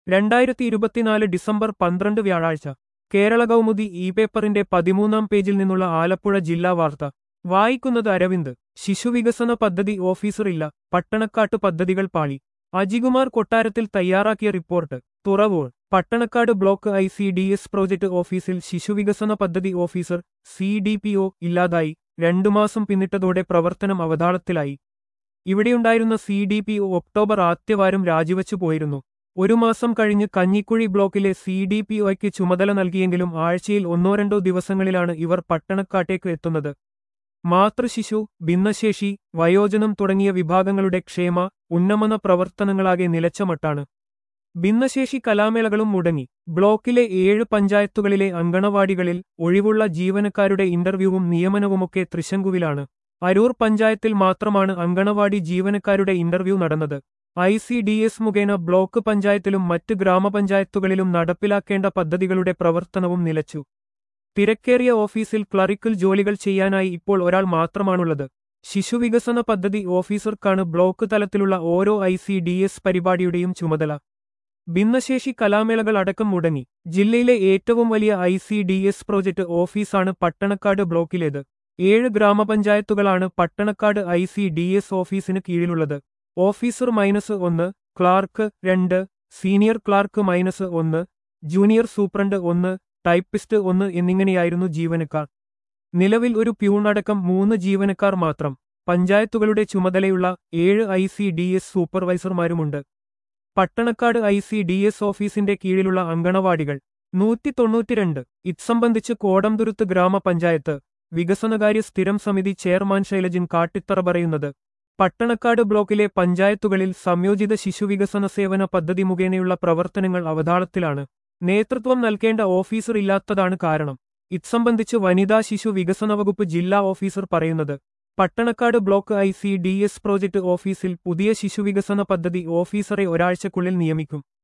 രണ്ടായിരത്തി ഇരുപത്തിനാല് ഡിസംബർ പന്ത്രണ്ട് വ്യാഴാഴ്ച കേരള കൗമുദി ഇ പേപ്പറിന്റെ പതിമൂന്നാം പേജിൽ നിന്നുള്ള ആലപ്പുഴ ജില്ലാ വാർത്ത വായിക്കുന്നത് അരവിന്ദ് ശിശുവികസന പദ്ധതി ഓഫീസറില്ല പട്ടണക്കാട്ട് പദ്ധതികൾ പാളി അജികുമാർ കൊട്ടാരത്തിൽ തയ്യാറാക്കിയ report Thuravoor Pattanakkad block I C D S project ഓഫീസിൽ ശിശുവികസന പദ്ധതി officer C D P O ഇല്ലാതായി രണ്ടു മാസം പിന്നിട്ടതോടെ പ്രവർത്തനം അവതാളത്തിലായി ഇവിടെയുണ്ടായിരുന്ന C D P O October ആദ്യവാരം രാജിവച്ചു പോയിരുന്നു ഒരു മാസം കഴിഞ്ഞ് കഞ്ഞിക്കുഴി ബ്ലോക്കിലെ സി ഡി പി ഒയ്ക്ക് ചുമതല നൽകിയെങ്കിലും ആഴ്ചയിൽ ഒന്നോ രണ്ടോ ദിവസങ്ങളിലാണ് ഇവർ പട്ടണക്കാട്ടേക്ക് എത്തുന്നത് മാതൃശിശു ഭിന്നശേഷി വയോജനം തുടങ്ങിയ വിഭാഗങ്ങളുടെ ക്ഷേമ ഉന്നമന പ്രവർത്തനങ്ങളാകെ നിലച്ചമട്ടാണ് ഭിന്നശേഷി കലാമേളകളും മുടങ്ങി ബ്ലോക്കിലെ ഏഴ് പഞ്ചായത്തുകളിലെ അങ്കണവാടികളിൽ ഒഴിവുള്ള ജീവനക്കാരുടെ ഇന്റർവ്യൂവും നിയമനവുമൊക്കെ തൃശങ്കുവിലാണ് അരൂർ പഞ്ചായത്തിൽ മാത്രമാണ് അങ്കണവാടി ജീവനക്കാരുടെ ഇന്റർവ്യൂ നടന്നത് ഐ സി ഡി എസ് മുഖേന ബ്ലോക്ക് പഞ്ചായത്തിലും മറ്റ് ഗ്രാമപഞ്ചായത്തുകളിലും നടപ്പിലാക്കേണ്ട പദ്ധതികളുടെ പ്രവർത്തനവും നിലച്ചു തിരക്കേറിയ ഓഫീസിൽ ക്ലറിക്കൽ ജോലികൾ ചെയ്യാനായി ഇപ്പോൾ ഒരാൾ മാത്രമാണുള്ളത് ശിശുവികസന പദ്ധതി ഓഫീസർക്കാണ് ബ്ലോക്ക് തലത്തിലുള്ള ഓരോ ഐ സി ഡി എസ് പരിപാടിയുടെയും ചുമതല ഭിന്നശേഷി കലാമേളകൾ അടക്കം മുടങ്ങി ജില്ലയിലെ ഏറ്റവും വലിയ I C D S project ഓഫീസാണ് പട്ടണക്കാട് ബ്ലോക്കിലേത് ഏഴ് ഗ്രാമപഞ്ചായത്തുകളാണ് Pattanakkad I C D S ഓഫീസിന് കീഴിലുള്ളത് ഓഫീസർ മൈനസ് ഒന്ന് ക്ലാർക്ക് രണ്ട് സീനിയർ ക്ലാർക്ക് മൈനസ് ഒന്ന് ജൂനിയർ സൂപ്രണ്ട് ഒന്ന് ടൈപ്പിസ്റ്റ് ഒന്ന് എന്നിങ്ങനെയായിരുന്നു ജീവനക്കാർ നിലവിൽ ഒരു പ്യൂണടക്കം മൂന്ന് ജീവനക്കാർ മാത്രം പഞ്ചായത്തുകളുടെ ചുമതലയുള്ള ഏഴ് ഐ സി ഡി എസ് സൂപ്പർവൈസർമാരുമുണ്ട് Pattanakkad I C D S ഓഫീസിന്റെ കീഴിലുള്ള അങ്കണവാടികൾ നൂറ്റി തൊണ്ണൂറ്റിരണ്ട് ഇത് സംബന്ധിച്ച് കോടംതുരുത്ത് ഗ്രാമപഞ്ചായത്ത് വികസനകാര്യ സ്ഥിരം സമിതി ചെയർമാൻ ശൈലജൻ കാട്ടിത്തറ പറയുന്നത് പട്ടണക്കാട് ബ്ലോക്കിലെ പഞ്ചായത്തുകളിൽ സംയോജിത ശിശുവികസന സേവന പദ്ധതി മുഖേനയുള്ള പ്രവർത്തനങ്ങൾ അവതാളത്തിലാണ് നേതൃത്വം നൽകേണ്ട ഓഫീസർ ഇല്ലാത്തതാണ് കാരണം ഇത് സംബന്ധിച്ച് വനിതാ ശിശു വികസന വകുപ്പ് ജില്ലാ ഓഫീസർ പറയുന്നത് Pattanakkad block I C D S project ഓഫീസിൽ പുതിയ ശിശുവികസന പദ്ധതി ഓഫീസറെ ഒരാഴ്ചക്കുള്ളിൽ നിയമിക്കും